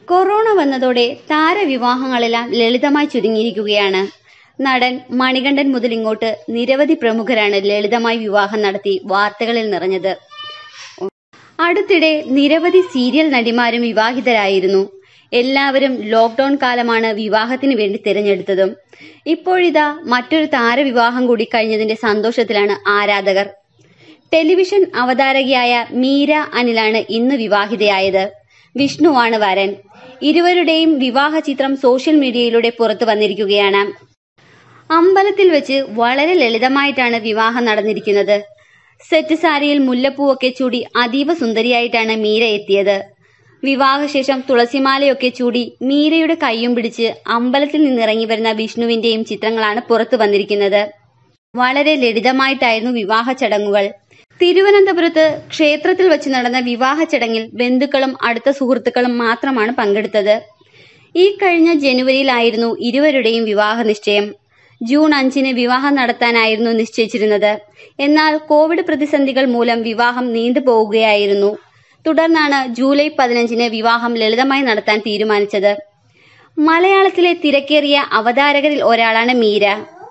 corona വന്നതോടെ താരവിവാഹങ്ങളെല്ലാം ലളിതമായി ചുരുങ്ങിയിരിക്കുകയാണ് നടൻ മണികണ്ഠൻ മുതൽ ഇങ്ങോട്ട് നിരവധി പ്രമുഖരാണ് ലളിതമായി വിവാഹം നടത്തി വാർത്തകളിൽ നിറഞ്ഞത് അടുത്തിടെ നിരവധി സീരിയൽ നടിമാരും വിവാഹിതരായിരുന്നു എല്ലാവരും ലോക്ക്ഡൌൺ കാലമാണ് വിവാഹത്തിന് വേണ്ടി തിരഞ്ഞെടുത്തതും ഇപ്പോഴിതാ മറ്റൊരു താരവിവാഹം കൂടി കഴിഞ്ഞതിന്റെ സന്തോഷത്തിലാണ് ആരാധകർ ടെലിവിഷൻ അവതാരകയായ മീര അനിലാണ് ഇന്ന് വിവാഹിതയായത് വിഷ്ണുവാണ് വരൻ ഇരുവരുടെയും വിവാഹ ചിത്രം സോഷ്യൽ മീഡിയയിലൂടെ പുറത്തു വന്നിരിക്കുകയാണ് അമ്പലത്തിൽ വെച്ച് വളരെ ലളിതമായിട്ടാണ് വിവാഹം നടന്നിരിക്കുന്നത് സെറ്റ് സാരിയിൽ മുല്ലപ്പൂവൊക്കെ ചൂടി അതീവ സുന്ദരിയായിട്ടാണ് മീര എത്തിയത് വിവാഹശേഷം തുളസിമാലയൊക്കെ ചൂടി മീരയുടെ കൈയും പിടിച്ച് അമ്പലത്തിൽ നിന്നിറങ്ങി വരുന്ന വിഷ്ണുവിന്റെയും ചിത്രങ്ങളാണ് പുറത്തു വന്നിരിക്കുന്നത് വളരെ ലളിതമായിട്ടായിരുന്നു വിവാഹ ചടങ്ങുകൾ തിരുവനന്തപുരത്ത് ക്ഷേത്രത്തിൽ വെച്ച് നടന്ന വിവാഹ ചടങ്ങിൽ ബന്ധുക്കളും അടുത്ത സുഹൃത്തുക്കളും മാത്രമാണ് പങ്കെടുത്തത് ഈ കഴിഞ്ഞ ജനുവരിയിലായിരുന്നു ഇരുവരുടെയും വിവാഹ നിശ്ചയം ജൂൺ അഞ്ചിന് വിവാഹം നടത്താനായിരുന്നു നിശ്ചയിച്ചിരുന്നത് എന്നാൽ കോവിഡ് പ്രതിസന്ധികൾ മൂലം വിവാഹം നീണ്ടുപോവുകയായിരുന്നു തുടർന്നാണ് ജൂലൈ പതിനഞ്ചിന് വിവാഹം ലളിതമായി നടത്താൻ തീരുമാനിച്ചത് മലയാളത്തിലെ തിരക്കേറിയ അവതാരകരിൽ ഒരാളാണ് മീര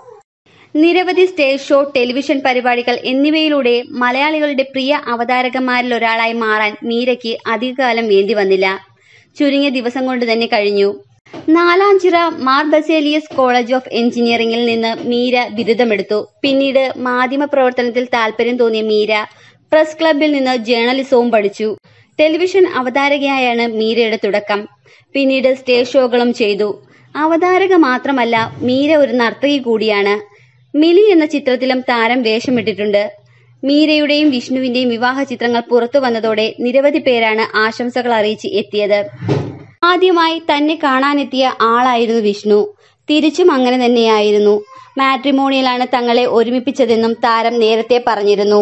നിരവധി സ്റ്റേജ് ഷോ ടെലിവിഷൻ പരിപാടികൾ എന്നിവയിലൂടെ മലയാളികളുടെ പ്രിയ അവതാരകന്മാരിൽ ഒരാളായി മാറാൻ മീരയ്ക്ക് അധികകാലം വേണ്ടി വന്നില്ല ചുരുങ്ങിയ ദിവസം കൊണ്ട് തന്നെ കഴിഞ്ഞു നാലാഞ്ചിറ മാർ ബസേലിയസ് കോളേജ് ഓഫ് എഞ്ചിനീയറിംഗിൽ നിന്ന് മീര ബിരുദമെടുത്തു പിന്നീട് മാധ്യമ പ്രവർത്തനത്തിൽ താല്പര്യം തോന്നിയ മീര പ്രസ് ക്ലബിൽ നിന്ന് ജേർണലിസവും പഠിച്ചു ടെലിവിഷൻ അവതാരകയായാണ് മീരയുടെ തുടക്കം പിന്നീട് സ്റ്റേജ് ഷോകളും ചെയ്തു അവതാരക മാത്രമല്ല മീര ഒരു നർത്തകി കൂടിയാണ് മിലി എന്ന ചിത്രത്തിലും താരം വേഷമിട്ടിട്ടുണ്ട് മീരയുടെയും വിഷ്ണുവിന്റെയും വിവാഹ ചിത്രങ്ങൾ പുറത്തു വന്നതോടെ നിരവധി പേരാണ് ആശംസകൾ അറിയിച്ച് എത്തിയത് ആദ്യമായി തന്നെ കാണാനെത്തിയ ആളായിരുന്നു വിഷ്ണു തിരിച്ചും അങ്ങനെ തന്നെയായിരുന്നു മാട്രിമോണിയലാണ് തങ്ങളെ ഒരുമിപ്പിച്ചതെന്നും താരം നേരത്തെ പറഞ്ഞിരുന്നു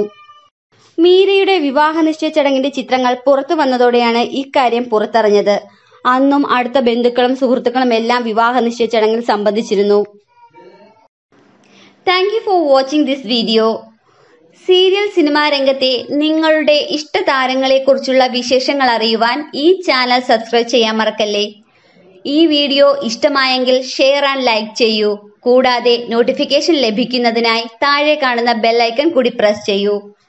മീരയുടെ വിവാഹ നിശ്ചയ ചടങ്ങിന്റെ ചിത്രങ്ങൾ പുറത്തു വന്നതോടെയാണ് ഇക്കാര്യം പുറത്തറിഞ്ഞത് അന്നും അടുത്ത ബന്ധുക്കളും സുഹൃത്തുക്കളും എല്ലാം വിവാഹ നിശ്ചയ ചടങ്ങിൽ സംബന്ധിച്ചിരുന്നു thank you for watching this video serial cinema രംഗത്തെ നിങ്ങളുടെ ഇഷ്ട താരങ്ങളെക്കുറിച്ചുള്ള വിശേഷങ്ങൾ അറിയുവാൻ ഈ ചാനൽ സബ്സ്ക്രൈബ് ചെയ്യാൻ മറക്കല്ലേ ഈ വീഡിയോ ഇഷ്ടമായെങ്കിൽ ഷെയർ ആൻഡ് ലൈക്ക് ചെയ്യൂ കൂടാതെ നോട്ടിഫിക്കേഷൻ ലഭിക്കുന്നതിനായി താഴെ കാണുന്ന ബെല്ലൈക്കൺ കൂടി പ്രസ് ചെയ്യൂ